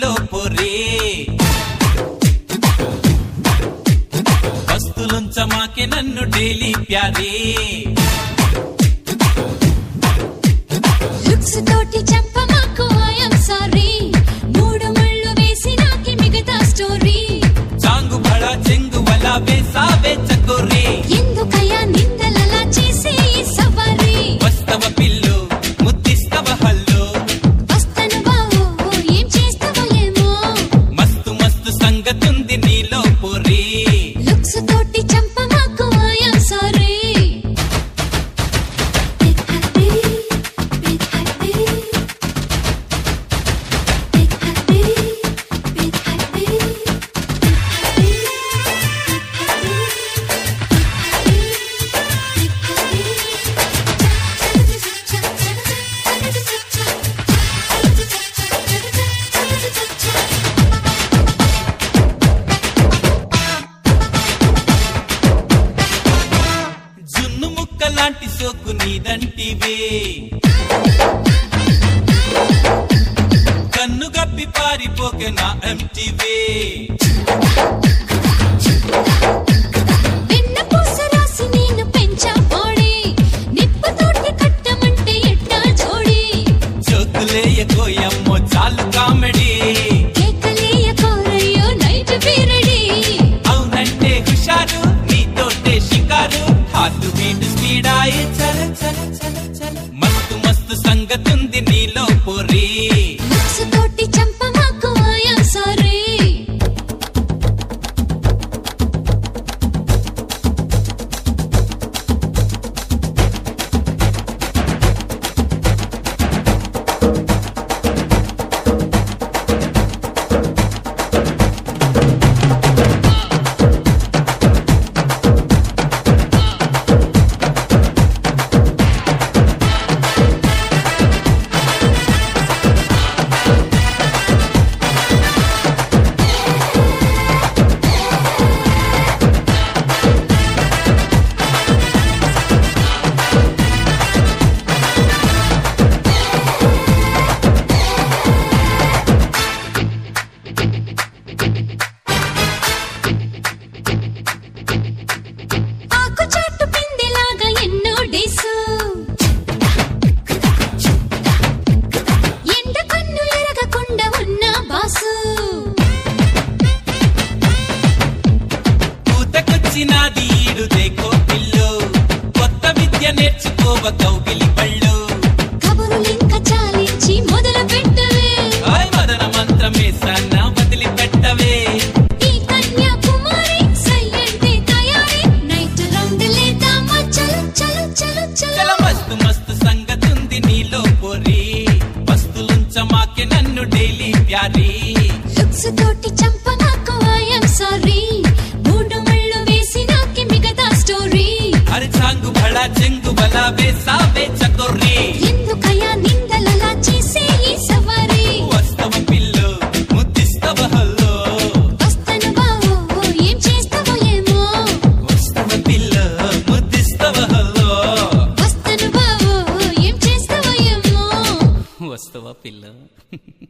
నీలో పొరే వస్తులుంచమాకే నన్ను daily ప్యారే looks తోటి చెప్పమాకు ఐఎమ్ సారీ మూడు ముళ్ళు వేసి నాకి మిగతా స్టోరీ చాంగు బళ చెంగు వల వేసావే చకోరే ఎందుకయ్యా నిందలలా చేసే ఈ సవారీ వస్తవ పిల్లు ముద్దిస్తవ హల్లు వస్తను బావో ఏం చేస్తావో ఏమో మస్తు మస్తు సంగతుంది నీలో పొరే లుక్స్ తోటి చంపమాకు ఐఎమ్ సారీ జున్ను ముక్క లాంటి సోకు నీదంటివే కన్ను గప్పి పారిపోకే నా ఎంటివే వెన్న పూస రాసి నేను పెంచా బాడీ నిప్పుతోటి కట్టమంటే ఎట్టా జోడి చోకులేయకోయమ్మో చాలు కామెడీ కేకలేయ కోరయ్యో నైట్ పీరడి అవునంటే హుషారు నీతోటే షికారు హార్ట్ బీట్ స్పీడాయే చల చల చల చల మస్తు మస్తు సంగతుంది నీలో పొరే లుక్స్ తోటి చంపమాకు ఐఎమ్ సారీ ఆకు చాటు పిందెలాగా ఎన్నో డేసు ఎండ కన్ను ఎరగకుండా ఉన్న బాసు పూతకొచ్చినాది ఈడు దేకో పిల్లు కొత్త విద్య నేర్చుకోవ కౌగిలి పళ్ళు కబురులింక చాలించి మొదలు పెట్టవే ఆయ్ మదన మంత్రమే సన్న వదిలి పెట్టవే ఈ కన్యాకుమారి సై అంటే తయారీ నైట్ రౌండ్ లేదామా చలో చలో చలో చల చలో మస్తు మస్తు సంగతుంది నీలో పొరి వస్తులుంచమాకే నన్ను డైలీ ప్యారీ లుక్స్ తోటి చంపమాకు ఐఎమ్ సారీ మూడు ముళ్ళు వేసి నాకి మిగతా స్టోరీ అరే చాంగు బళ చెంగు బల వేసావే చకొర్రీ ఎందుకయ్యా నిందలలా చేసే ఈ సవారీ వస్తవ పిల్లు ముద్దిస్తవ హల్లో వస్తను బావో ఏం చేస్తావో ఏమో వస్తవ పిల్లు ముద్దిస్తవ హల్లో వస్తను బావో ఏం చేస్తావో ఏమో వస్తవ పిల్ల